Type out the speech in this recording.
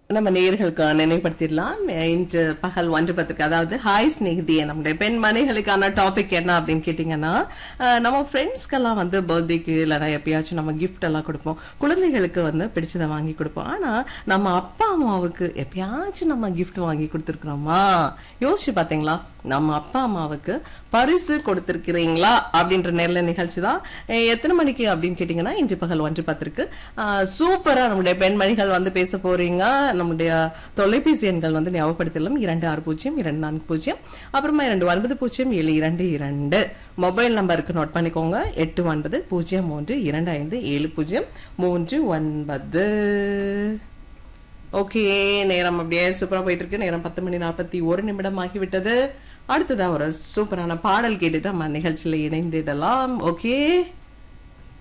நம்ம நேர்களுக்கு நினைவுபடுத்திடலாம் இன்று பகல் ஒன்று பத்துக்கு அதாவது ஹாய் ஸ்நேகிதியே நம்முடைய பெண் மனைகளுக்கான டாபிக் என்ன அப்படின்னு கேட்டீங்கன்னா அஹ், நம்ம ஃப்ரெண்ட்ஸ்க்கெல்லாம் வந்து பர்த்டேக்கு இல்லைனா எப்பயாச்சும் நம்ம கிஃப்ட் எல்லாம் கொடுப்போம் குழந்தைகளுக்கு வந்து பிடிச்சதை வாங்கி கொடுப்போம் ஆனா நம்ம அப்பா அம்மாவுக்கு எப்பயாச்சும் நம்ம கிஃப்ட் வாங்கி கொடுத்துருக்குறோமா யோசிச்சு பாத்தீங்களா நம்ம அப்பா அம்மாவுக்கு பரிசு கொடுத்திருக்கிறீங்களா அப்படின்ற நேர்ல நிகழ்ச்சி தான் அஹ், எத்தனை மணிக்கு அப்படின்னு கேட்டீங்கன்னா இன்று பகல் ஒன்று பத்திற்கு சூப்பரா நம்முடைய பெண்மணிகள் வந்து பேச போறீங்க நம்முடைய தொலைபேசி எண்கள் வந்து ஞாபகப்படுத்தலாம் இரண்டு ஆறு பூஜ்ஜியம் இரண்டு நான்கு பூஜ்ஜியம் அப்புறமா இரண்டு ஒன்பது பூஜ்ஜியம் ஏழு இரண்டு இரண்டு மொபைல் நம்பருக்கு நோட் பண்ணிக்கோங்க எட்டு ஒன்பது பூஜ்ஜியம் மூன்று இரண்டு ஐந்து ஏழு பூஜ்ஜியம் மூன்று ஒன்பது ஓகே நேரம் அப்படியே சூப்பரா போயிட்டு இருக்கு நேரம் பத்து மணி நாற்பத்தி ஒரு நிமிடம் ஆகிவிட்டது அடுத்ததா ஒரு சூப்பரான பாடல் கேட்டுட்டு நம்ம நிகழ்ச்சியில இணைந்திடலாம் ஓகே